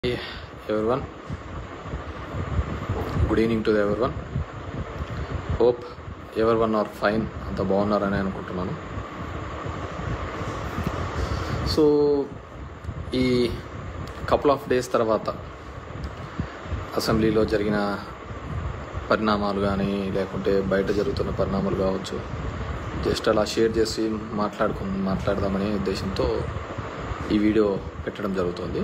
everyone good evening to every hope every one are fine అంత బాగున్నారని అనుకుంటున్నాను so ఈ కపుల్ ఆఫ్ డేస్ తర్వాత అసెంబ్లీలో జరిగిన పరిణామాలు కానీ లేకుంటే బయట జరుగుతున్న పరిణామాలు కావచ్చు జస్ట్ అలా షేర్ చేసి మాట్లాడుకు మాట్లాడదామనే ఉద్దేశంతో ఈ వీడియో పెట్టడం జరుగుతుంది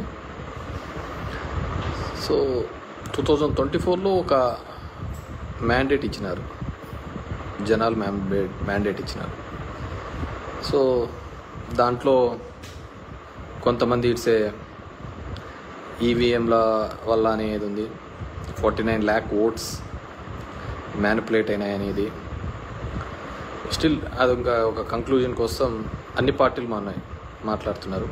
సో టూ థౌజండ్ ట్వంటీ ఫోర్లో ఒక మ్యాండేట్ ఇచ్చినారు జనాలు మ్యాండేట్ మ్యాండేట్ ఇచ్చినారు సో దాంట్లో కొంతమంది ఇట్సే ఈవీఎంల వల్ల అనేది ఉంది forty nine lakh votes manipulate అయినాయి అనేది స్టిల్ అది ఇంకా ఒక కంక్లూజన్ కోసం అన్ని పార్టీలు మా ఉన్నాయి మాట్లాడుతున్నారు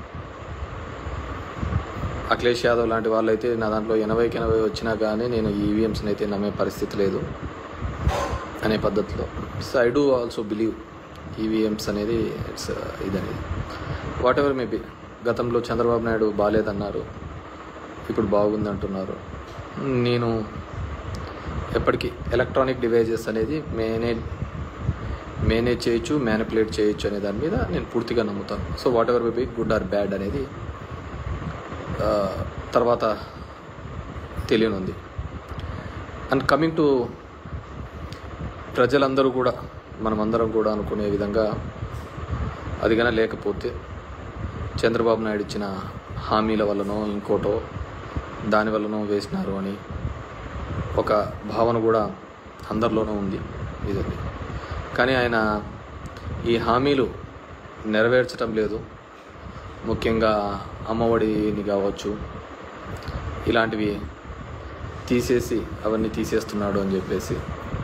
అఖిలేష్ యాదవ్ లాంటి వాళ్ళైతే నా దాంట్లో ఎనభైకి ఎనభై వచ్చినా కానీ నేను ఈవీఎంస్ని అయితే నమ్మే పరిస్థితి లేదు అనే పద్ధతిలో so I do also believe EVMs అనేది ఇట్స్ ఇదనేది వాట్ ఎవర్ మేబీ గతంలో చంద్రబాబు నాయుడు బాగాలేదన్నారు ఇప్పుడు బాగుంది అంటున్నారు నేను ఎప్పటికీ ఎలక్ట్రానిక్ డివైజెస్ అనేది మేనేజ్ మేనేజ్ చేయొచ్చు మ్యానిపులేట్ చేయొచ్చు అనే దాని మీద నేను పూర్తిగా నమ్ముతాను so whatever maybe good or bad అనేది ఆ, తర్వాత తెలియనుంది అండ్ కమింగ్ టు ప్రజలందరూ కూడా మనమందరం కూడా అనుకునే విధంగా అది కానీ లేకపోతే చంద్రబాబు నాయుడు ఇచ్చిన హామీల వల్లనో ఇంకోటో దాని వల్లనో వేసినారు అని ఒక భావన కూడా అందరిలోనూ ఉంది ఇది కానీ ఆయన ఈ హామీలు నెరవేర్చడం లేదు ముఖ్యంగా అమ్మఒడిని కావచ్చు ఇలాంటివి తీసేసి అవన్నీ తీసేస్తున్నాడు అని చెప్పేసి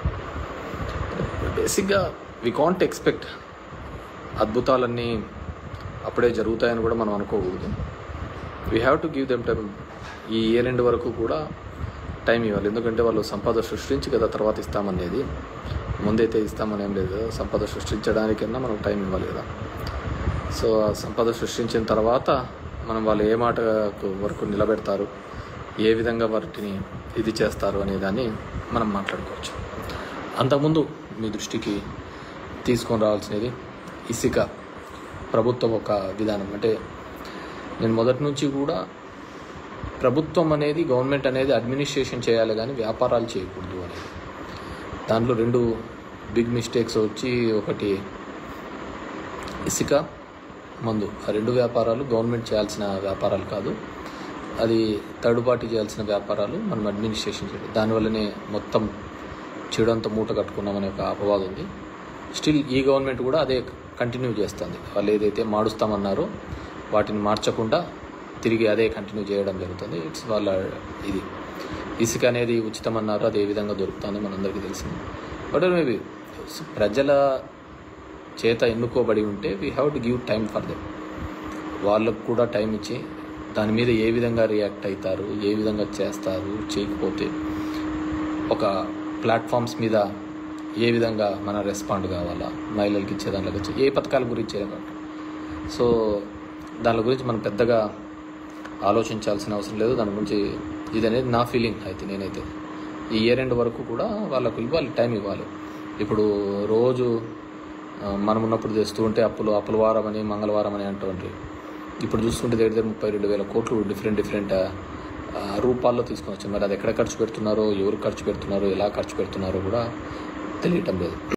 బేసిక్గా వి కాంట్ ఎక్స్పెక్ట్ అద్భుతాలన్నీ అప్పుడే జరుగుతాయని కూడా మనం అనుకోకూడదు we have to give them time ఈ ఇయర్ ఎండ్ వరకు కూడా టైం ఇవ్వాలి ఎందుకంటే వాళ్ళు సంపద సృష్టించి కదా తర్వాత ఇస్తామనేది ముందైతే ఇస్తామని ఏం లేదు కదా సంపద సృష్టించడానికన్నా మనం టైం ఇవ్వాలి కదా సో ఆ సంపద సృష్టించిన తర్వాత మనం వాళ్ళు ఏ మాట వరకు నిలబెడతారు ఏ విధంగా వాటిని ఇది చేస్తారు అనే దాన్ని మనం మాట్లాడుకోవచ్చు అంతకుముందు మీ దృష్టికి తీసుకొని రావాల్సినది ఇసుక ప్రభుత్వం ఒక విధానం అంటే నేను మొదటి నుంచి కూడా ప్రభుత్వం అనేది గవర్నమెంట్ అనేది అడ్మినిస్ట్రేషన్ చేయాలి కానీ వ్యాపారాలు చేయకూడదు అనేది దాంట్లో రెండు బిగ్ మిస్టేక్స్ వచ్చి ఒకటి ఇసుక మందు ఆ రెండు వ్యాపారాలు గవర్నమెంట్ చేయాల్సిన వ్యాపారాలు కాదు అది థర్డ్ పార్టీ చేయాల్సిన వ్యాపారాలు మనం అడ్మినిస్ట్రేషన్ చేయాలి దానివల్లనే మొత్తం చెడంతా మూట కట్టుకున్నామనే ఒక అపవాదం ఉంది స్టిల్ ఈ గవర్నమెంట్ కూడా అదే కంటిన్యూ చేస్తుంది వాళ్ళు ఏదైతే మారుస్తామన్నారో వాటిని మార్చకుండా తిరిగి అదే కంటిన్యూ చేయడం జరుగుతుంది ఇట్స్ వాళ్ళ ఇది ఇసుక అనేది ఉచితం అన్నారు అది ఏ విధంగా దొరుకుతుంది మనందరికీ తెలిసింది బట్ మేబీ ప్రజల చేత ఎన్నుకోబడి ఉంటే we have to give time for them వాళ్ళకు కూడా టైం ఇచ్చి దాని మీద ఏ విధంగా రియాక్ట్ అవుతారు ఏ విధంగా చేస్తారు చేయకపోతే ఒక ప్లాట్ఫామ్స్ మీద ఏ విధంగా మన రెస్పాండ్ కావాలా మహిళలకి ఇచ్చే దాంట్లోకి వచ్చి ఏ పథకాల గురించి ఏదన్నట్టు సో దాని గురించి మనం పెద్దగా ఆలోచించాల్సిన అవసరం లేదు దాని గురించి ఇది అనేది నా ఫీలింగ్ అయితే నేనైతే ఈ ఇయర్ ఎండ్ వరకు కూడా వాళ్ళకు ఇవ్వాలి టైం ఇవ్వాలి ఇప్పుడు రోజు ఆ, మనం ఉన్నప్పుడు తెస్తూ ఉంటే అప్పులు అప్పుల వారం అని మంగళవారం అని అంటుంటే ఇప్పుడు చూసుకుంటే దగ్గర దగ్గర ముప్పై రెండు వేల కోట్లు డిఫరెంట్ డిఫరెంట్ ఆ, రూపాల్లో తీసుకొని వచ్చాం మరి అది ఎక్కడ ఖర్చు పెడుతున్నారో ఎవరు ఖర్చు పెడుతున్నారో ఎలా ఖర్చు పెడుతున్నారో కూడా తెలియటం లేదు